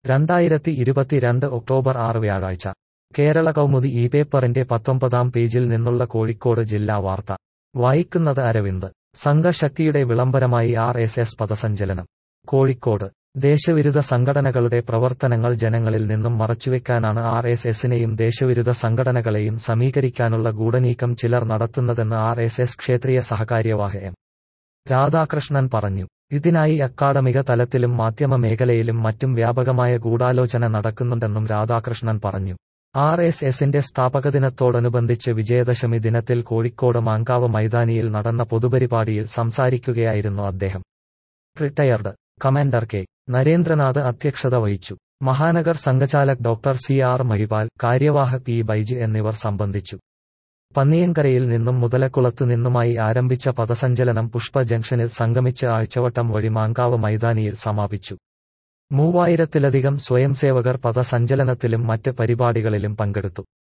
രണ്ടായിരത്തി ഇരുപത്തിരണ്ട് ഒക്ടോബർ ആറ് വ്യാഴാഴ്ച കേരള കൗമുദി ഈ പേപ്പറിന്റെ പത്തൊമ്പതാം പേജിൽ നിന്നുള്ള കോഴിക്കോട് ജില്ലാ വാർത്ത വായിക്കുന്നത് അരവിന്ദ് സംഘശക്തിയുടെ വിളംബരമായി ആർ എസ് എസ് പദസഞ്ചലനം കോഴിക്കോട് ദേശവിരുദ്ധ സംഘടനകളുടെ പ്രവർത്തനങ്ങൾ ജനങ്ങളിൽ നിന്നും മറച്ചുവെക്കാനാണ് ആർ എസ് എസിനെയും ദേശവിരുദ്ധ സംഘടനകളെയും സമീകരിക്കാനുള്ള ഗൂഢനീക്കം ചിലർ നടത്തുന്നതെന്ന് ആർ എസ് എസ് ക്ഷേത്രീയ സഹകാര്യവാഹ എം രാധാകൃഷ്ണൻ പറഞ്ഞു ഇതിനായി അക്കാഡമിക തലത്തിലും മാധ്യമ മേഖലയിലും മറ്റും വ്യാപകമായ ഗൂഢാലോചന നടക്കുന്നുണ്ടെന്നും രാധാകൃഷ്ണൻ പറഞ്ഞു ആർ എസ് എസിന്റെ സ്ഥാപകദിനത്തോടനുബന്ധിച്ച് വിജയദശമി ദിനത്തിൽ കോഴിക്കോട് മാങ്കാവ് മൈതാനിയിൽ നടന്ന പൊതുപരിപാടിയിൽ സംസാരിക്കുകയായിരുന്നു അദ്ദേഹം റിട്ടയർഡ് കമാൻഡർ കെ നരേന്ദ്രനാഥ് അധ്യക്ഷത വഹിച്ചു മഹാനഗർ സംഘചാലക് ഡോക്ടർ സി ആർ മഹിപാൽ കാര്യവാഹക് പി ബൈജ് എന്നിവർ സംബന്ധിച്ചു പന്നിയങ്കരയിൽ നിന്നും മുതലക്കുളത്തു നിന്നുമായി ആരംഭിച്ച പദസഞ്ചലനം പുഷ്പ ജംഗ്ഷനിൽ സംഗമിച്ച് ആഴ്ചവട്ടം വഴി മാങ്കാവ് മൈതാനിയിൽ സമാപിച്ചു മൂവായിരത്തിലധികം സ്വയംസേവകർ പദസഞ്ചലനത്തിലും മറ്റ് പരിപാടികളിലും പങ്കെടുത്തു